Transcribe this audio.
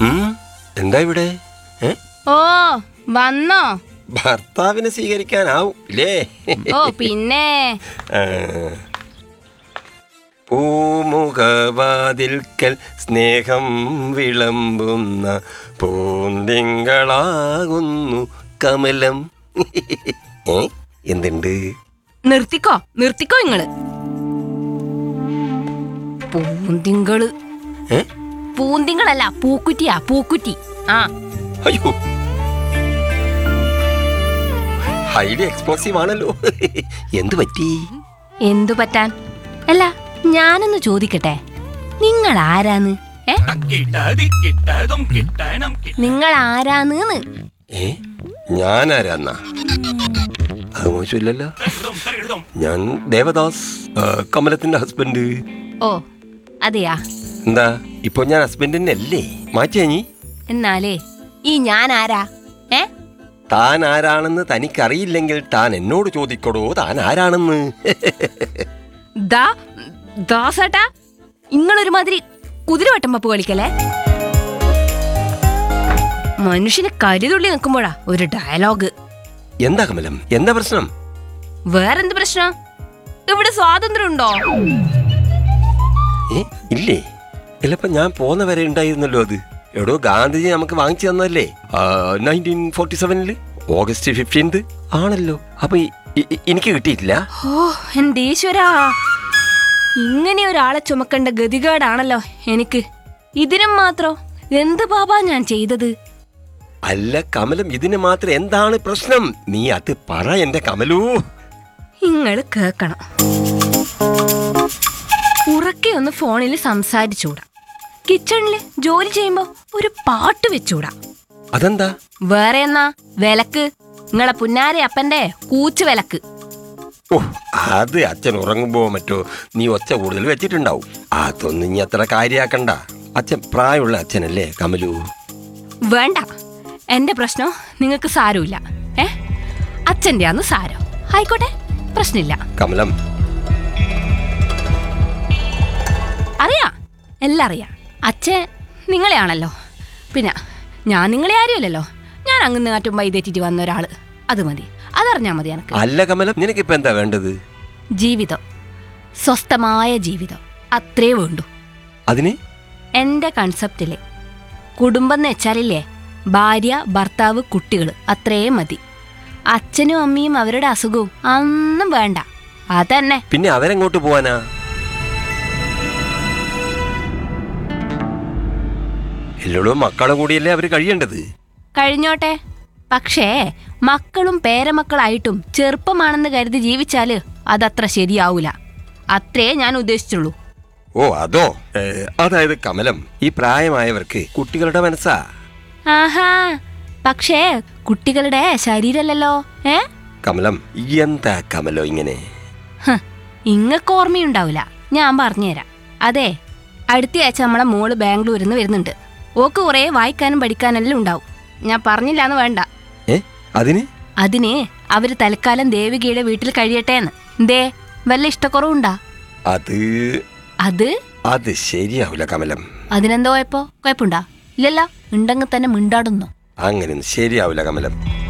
ഉം, എന്താ ഇവിടെ ഏ? ഓ വന്നോ ഭർത്താവിനെ സ്വീകരിക്കാനാവും ഇല്ലേ ഓ പിന്നെ ആ. പൂമുഖവാതിൽക്കൽ സ്നേഹം വിളമ്പുന്ന പൂന്തിങ്കളാകുന്നു കമലം ഏ? എന്തുണ്ട് നിർത്തിക്കോ നിർത്തിക്കോ ഇങ്ങള് പൂന്തിങ്കള് ഏ? പൂന്തിങ്കളല്ല പൂക്കുറ്റിയാ പൂക്കുറ്റി ആ അയ്യോ ഹൈലി എക്സ്പ്ലോസീവ് ആണല്ലോ എന്ത് പറ്റി എന്തു പറ്റാൻ അല്ല ഞാനൊന്ന് ചോദിക്കട്ടെ നിങ്ങൾ ആരാന്ന് ഏ നിങ്ങൾ ആരാന്ന് ഏ ഞാനാരാന്നാ അത് മോശമില്ലല്ലോ ഞാൻ ദേവദാസ് ആ, കമലത്തിന്റെ ഹസ്ബൻഡ് ഓ അതെയാ എന്താ ഇപ്പൊ ഞാൻ ഹസ്ബൻഡിനെ അല്ലേ മാറ്റിയാ നീ എന്നാലേ ഈ ഞാൻ ആരാ ഏ താൻ ആരാണെന്ന് തനിക്കറിയില്ലെങ്കിൽ താൻ എന്നോട് ചോദിക്കടോ താൻ ആരാണെന്ന് ദാ ദാസേട്ടാ ഇങ്ങളൊരുമാതിരി കുതിരവട്ടം പപ്പ് കളിക്കല്ലേ മനുഷ്യന് കരുതുള്ളി നിൽക്കുമ്പോഴാ ഒരു ഡയലോഗ് എന്താ കമലം എന്താ പ്രശ്നം വേറെന്ത് പ്രശ്നം ഇവിടെ സ്വാതന്ത്ര്യം ഉണ്ടോ ഏ ഇല്ലേ ചിലപ്പോ ഞാൻ പോന്ന വരെ ഉണ്ടായിരുന്നല്ലോ അത് എടോ ഗാന്ധിജി നമുക്ക് വാങ്ങിച്ചു തന്നല്ലേ നയൻറ്റീൻ ഫോർട്ടി സെവനില് ഓഗസ്റ്റ് ഫിഫ്റ്റീൻത് ആണല്ലോ അപ്പൊ ഇ- ഇ- എനിക്ക് കിട്ടിയിട്ടില്ല ഓ എന്റെ ഈശ്വരാ ഇങ്ങനെ ഒരാളെ ചുമക്കേണ്ട ഗതികേടാണല്ലോ എനിക്ക് ഇതിനും മാത്രം എന്ത് പാപാ ഞാൻ ചെയ്തത് അല്ല കമലം ഇതിന് മാത്രം എന്താണ് പ്രശ്നം നീ അത് പറ എന്റെ കമലൂ ഇങ്ങള് കേക്കണം ഉറക്കെ ഒന്ന് ഫോണിൽ സംസാരിച്ചൂടാ കിച്ചണില് ജോലി ചെയ്യുമ്പോ ഒരു പാട്ട് വെച്ചൂടാ അതെന്താ വേറെ എന്നാ വിലക്ക് നിങ്ങളെ പുന്നാരെ അപ്പന്റെ കൂച്ചു വിലക്ക് ഓ അത് അച്ഛൻ ഉറങ്ങുമ്പോ മറ്റോ നീ ഒച്ച കൂടുതൽ വെച്ചിട്ടുണ്ടാവും അതൊന്നും ഇനി അത്ര കാര്യാക്കണ്ട അച്ഛൻ പ്രായമുള്ള അച്ഛനല്ലേ കമലു വേണ്ട എന്റെ പ്രശ്നം നിങ്ങൾക്ക് സാരമില്ല ഏ അച്ഛന്റെ അന്ന് സാരം ആയിക്കോട്ടെ പ്രശ്നമില്ല കമലം അറിയാ എല്ലാം അറിയാം അച്ഛൻ നിങ്ങളെയാണല്ലോ പിന്നെ ഞാൻ നിങ്ങളെ ആരുമല്ലല്ലോ ഞാൻ അങ്ങ് നാറ്റും വൈതെറ്റിട്ട് വന്ന ഒരാള് അത് മതി അതറിഞ്ഞാ മതി എനക്ക് അല്ല കമലം നിനക്കിപ്പോ എന്താ വേണ്ടത് ജീവിതം സ്വസ്ഥമായ ജീവിതം അത്രേ വേണ്ടു അതിന് എന്റെ കൺസെപ്റ്റിലെ കുടുംബം എന്ന് വെച്ചാലില്ലേ ഭാര്യ ഭർത്താവ് കുട്ടികൾ അത്രേ മതി അച്ഛനും അമ്മയും അവരുടെ അസുഖവും അന്നും വേണ്ട അതന്നെ പിന്നെ അവരെങ്ങോട്ട് പോവാനാ എല്ലോടും മക്കളെ കൂടിയല്ലേ അവര് കഴിയേണ്ടത് കഴിഞ്ഞോട്ടെ പക്ഷേ മക്കളും പേരമക്കളായിട്ടും ചെറുപ്പമാണെന്ന് കരുതി ജീവിച്ചാല് അതത്ര ശരിയാവൂല അത്രേ ഞാൻ ഉദ്ദേശിച്ചുള്ളൂ ഓ അതോ ഏ, അതായത് കമലം ഈ പ്രായമായവർക്ക് കുട്ടികളുടെ മനസ്സാ ആഹാ പക്ഷേ കുട്ടികളുടെ ശരീരമല്ലല്ലോ ഏ കമലം എന്താ കമലോ ഇങ്ങനെ ഹ്, ഇങ്ങക്ക് ഓർമ്മയുണ്ടാവില്ല ഞാൻ പറഞ്ഞുതരാം അതെ അടുത്ത ആഴ്ച നമ്മളെ മോള് ബാംഗ്ലൂരിൽ നിന്ന് വരുന്നുണ്ട് ഓക്ക് കുറേ വായിക്കാനും പഠിക്കാനെല്ലാം ഉണ്ടാവും ഞാൻ പറഞ്ഞില്ലാന്ന് വേണ്ട ഏ അതിന് അതിന് അവര് തൽക്കാലം ദേവികയുടെ വീട്ടിൽ കഴിയട്ടെ എന്ന് ദേ വല്ല ഇഷ്ടക്കുറവുണ്ടാ അത് അത് അത് ശരിയാവില്ല കമലം അതിനെന്തോ കുഴപ്പോ കുഴപ്പമുണ്ടാ ഇല്ലല്ല ഉണ്ടെങ്കിൽ തന്നെ മിണ്ടാടുന്നു അങ്ങനെയൊന്നും ശരിയാവില്ല കമലം